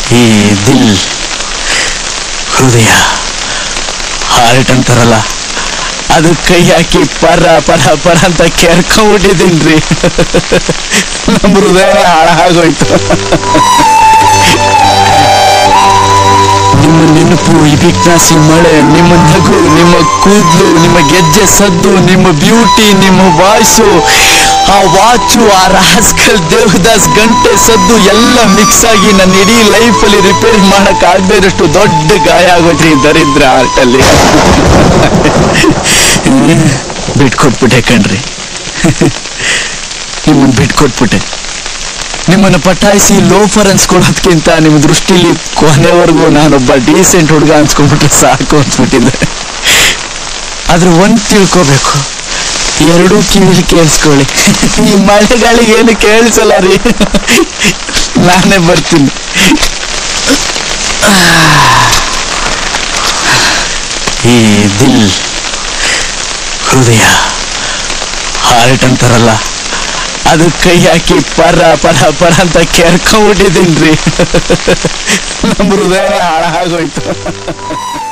ಈ ದಿಲ್ ಹೃದಯ ಹಾರ್ಟ್ ಅಂತಾರಲ್ಲ ಅದು ಕೈ ಹಾಕಿ ಪರ ಪರ ಪರ ಅಂತ ಕೆರ್ಕೊಂಡ್ಬಿಟ್ಟಿದ್ದೀನ್ರಿ ನಮ್ಮ ಹೃದಯ ಹಾಳಾಗೋಯ್ತು ನಿಮ್ಮ ನೆನಪು ಈ ಬಿಕ್ನಾಸಿ ಮಳೆ ನಿಮ್ಮ ನಗು ನಿಮ್ಮ ಕೂದಲು ನಿಮ್ಮ ಗೆಜ್ಜೆ ಸದ್ದು ನಿಮ್ಮ ಬ್ಯೂಟಿ ನಿಮ್ಮ ವಾಯ್ಸು ಆ ವಾಚು ಆ ರಾಸ್ಕಲ್ ದೇವದಾಸ್ ಗಂಟೆ ಸದ್ದು ಎಲ್ಲ ಮಿಕ್ಸ್ ಆಗಿ ನನ್ನ ಇಡೀ ಲೈಫಲ್ಲಿ ರಿಪೇರಿ ಮಾಡಕ್ ಆಗದೆ ಇರೋಷ್ಟು ದೊಡ್ಡ ಗಾಯ ಆಗೋದ್ರಿ ಈ ದರಿದ್ರ ಆರ್ಟಲ್ಲಿ ಬಿಟ್ಕೊಟ್ಬಿಟ್ಟೆ ಕಣ್ರಿ ನಿಮ್ಮನ್ನ ಬಿಟ್ಕೊಟ್ಬಿಟ್ಟೆ ನಿಮ್ಮನ್ನ ಪಟಾಯಿಸಿ ಲೋಫರ್ ಅನ್ಸ್ಕೊಳ್ಳೋದ್ಕಿಂತ ನಿಮ್ಮ ದೃಷ್ಟಿಲಿ ಕೊನೆವರೆಗೂ ನಾನೊಬ್ಬ ಡೀಸೆಂಟ್ ಹುಡುಗ ಅನ್ಸ್ಕೊಂಡ್ಬಿಟ್ರೆ ಸಾಕು ಅನ್ಸ್ಬಿಟ್ಟಿದ್ದೆ ಆದ್ರೆ ಒಂದ್ ತಿಳ್ಕೋಬೇಕು ಎರಡೂ ಕಿವಿಲಿ ಕೇಳಿಸ್ಕೊಳ್ಳಿ ಈ ಮಳೆಗಾಳಿಗೆ ಏನು ಕೇಳಿಸಲ್ಲ ರೀ ನಾನೇ ಬರ್ತೀನಿ ಈ ದಿಲ್ ಹೃದಯ ಹಾರ್ಟ್ ಅಂತಾರಲ್ಲ ಅದು ಕೈ ಹಾಕಿ ಪರ ಪರ ಪರ ಅಂತ ಕೆರ್ಕೊಂಡ್ಬಿಟ್ಟಿದ್ದೀನ್ರಿ ನಮ್ಮ ಹೃದಯ ಹಾಳಾಗೋಯ್ತು